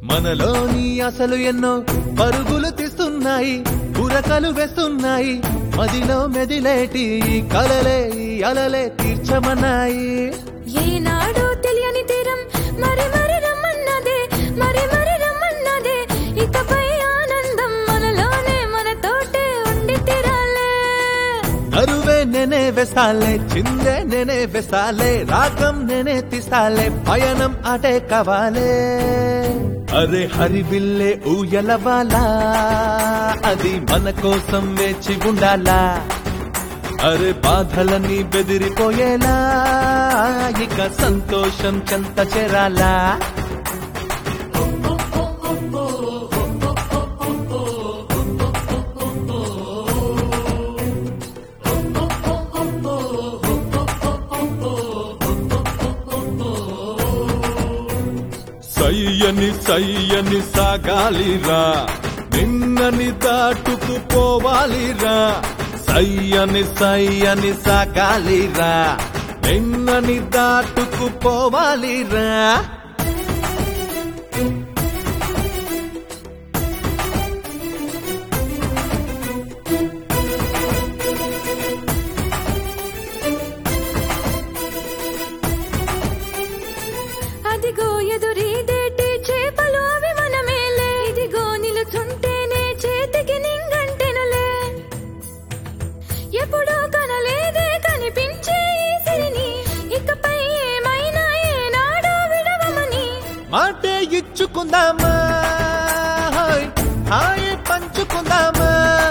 మనలోని అసలు ఎన్నో పరుగులు తీస్తున్నాయి ఉరకలు వేస్తున్నాయి మదిలో మెదిలేటి ఈ కలలే ఈ అలలే తీర్చమన్నాయి ఏనాడో తెలియని తీరం మరి మరి రమ్మన్నదే మరి మరి రమ్మన్నదే ఇకపై ఆనందం మనలోనే మనతోటే ఉండి తీరాలే అరువే నేనే వెసాలే చిందే నేనే వెసాలే రాగం నేనే తీసాలే పయనం అటే కవాలే అరే హరివిల్లే ఊయలవాలా అది మన కోసం వేచి ఉండాలా అరే బాధలన్నీ బెదిరిపోయేలా ఇక సంతోషం చెంత చేరాలా సయ్యని సయ్యని సాగాలిరా నిన్నని దాటుకుపోవాలిరా సయ్యని సయ్యని సాగాలిరా నిన్నని దాటుకుపోవాలిరా అదిగో ఎదురీదేటి చేపలు అవి మనమేలే ఇదిగో నిలుచుంటేనే చేతికి నింగంటెనులే ఎప్పుడూ కనలేదే కనిపించే ఈ సిరిని ఇకపై ఏమైనా ఏనాడో విడవమని మాటే ఇచ్చుకుందామా హాయ్ హాయ్ పంచుకుందామా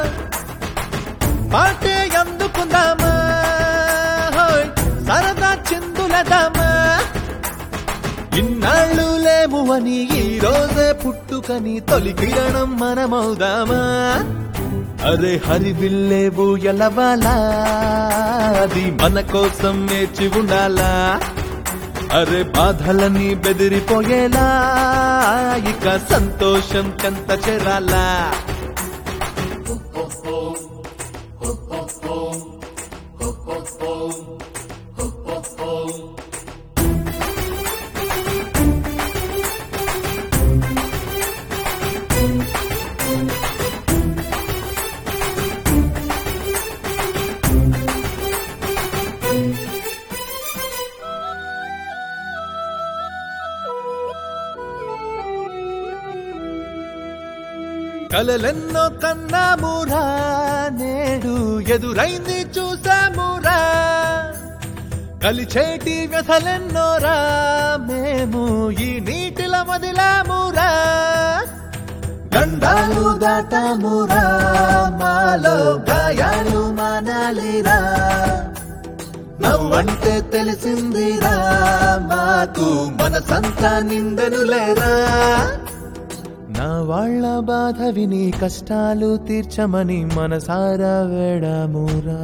పాటే అందుకుందామా హాయ్ సరదా చిందులదామా ఇన్నాళ్ళు లేము అని ఈ రోజే పుట్టుకని తొలి కిరణం మనమవుదామా అరే హరివిల్లేవు ఎలవాలా అది మన కోసం నేర్చి ఉండాలా అరే బాధలని బెదిరిపోయేలా ఇక సంతోషం చెంత చేరాలా కలలెన్నో కన్నామురా నేడు ఎదురైంది చూసామురా కలిచేటి వ్యథలెన్నోరా మేము ఈ నీటిల వదిలామురా గండాలు దాటామురా మాలో గాయాలు మానాలిరా నవ్వంటే తెలిసిందిరా మాకు మనసంతా నిందెనులేరా నా వాళ్ళ బాధ విని కష్టాలు తీర్చమని మనసారా వేడమురా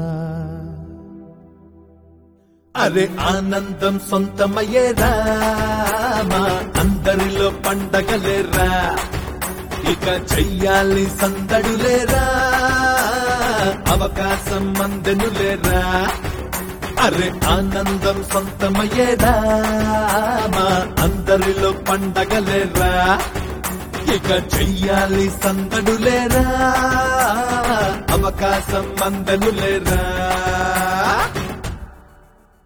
అరే ఆనందం సొంతమయ్యేరా మా అందరిలో పండగలేరా ఇక చెయ్యాలి సందడులేరా అవకాశం మందెనులేరా అరే ఆనందం సొంతమయ్యేరా మా అందరిలో పండగలేరా ఇక చెయ్యాలి సందడులేరా అవకాశం మందనులేరా